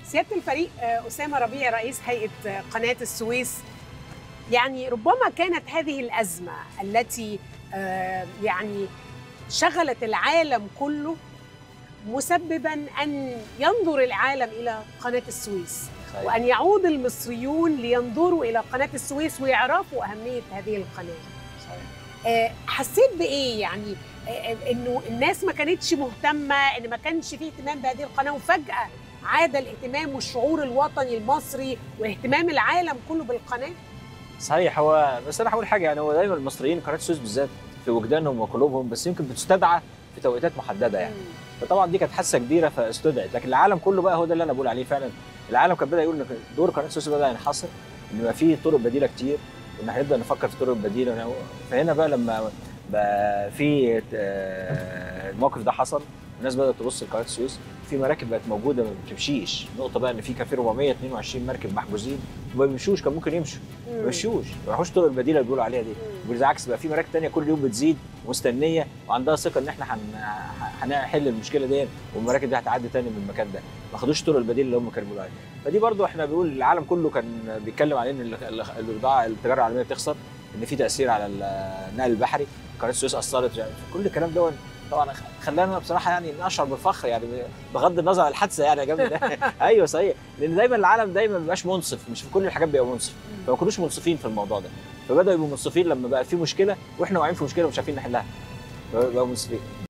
سياده الفريق آه، اسامه ربيع رئيس هيئه آه، قناه السويس يعني ربما كانت هذه الازمه التي آه، يعني شغلت العالم كله مسببا ان ينظر العالم الى قناه السويس صحيح. وان يعود المصريون لينظروا الى قناه السويس ويعرفوا اهميه هذه القناه صحيح. آه، حسيت بايه يعني آه، آه، انه الناس ما كانتش مهتمه ان ما كانش فيه اهتمام بهذه القناه وفجاه عاد الاهتمام والشعور الوطني المصري واهتمام العالم كله بالقناه صحيح هو بس انا هقول حاجه يعني هو دايما المصريين قناه السويس بالذات في وجدانهم وقلوبهم بس يمكن بتستدعى في توقيتات محدده يعني فطبعا دي كانت حادثه كبيره فاستدعت لكن العالم كله بقى هو ده اللي انا بقول عليه فعلا العالم كان بدا يقول ان دور قناه السويس بدا ينحصر ان بقى في طرق بديله كتير وان هنبدا نفكر في طرق بديله فهنا بقى لما بقى في آه، الموقف ده حصل الناس بدات تبص لقناه السويس في مراكب بقت موجوده ما بتمشيش نقطه بقى ان في كان في 422 مركب محجوزين وما بيمشوش كان ممكن يمشوا ما بيمشوش ما راحوش الطرق البديله اللي بيقولوا عليها دي بالعكس بقى في مراكب تانية كل يوم بتزيد مستنيه وعندها ثقه ان احنا هن- هنحل المشكله دي والمراكب دي هتعدي تاني من المكان ده ما خدوش الطرق البديله اللي هم كانوا بيقولوا عليها فدي برضو احنا بيقول العالم كله كان بيتكلم على ان ال- ال- البضاعه التجاره العالميه بتخسر ان في تاثير على النقل البحري قناه السويس اثرت يعني كل الكلام ده طبعا خلانا بصراحه يعني نشعر بالفخر يعني بغض النظر عن الحادثه يعني يا جماعه ايوه صحيح لان دايما العالم دايما ما بيبقاش منصف مش في كل الحاجات بيبقى منصف فما كانوش منصفين في الموضوع ده فبداوا يبقوا منصفين لما بقى في مشكله واحنا واقعين في مشكله ومش عارفين نحلها بقوا منصفين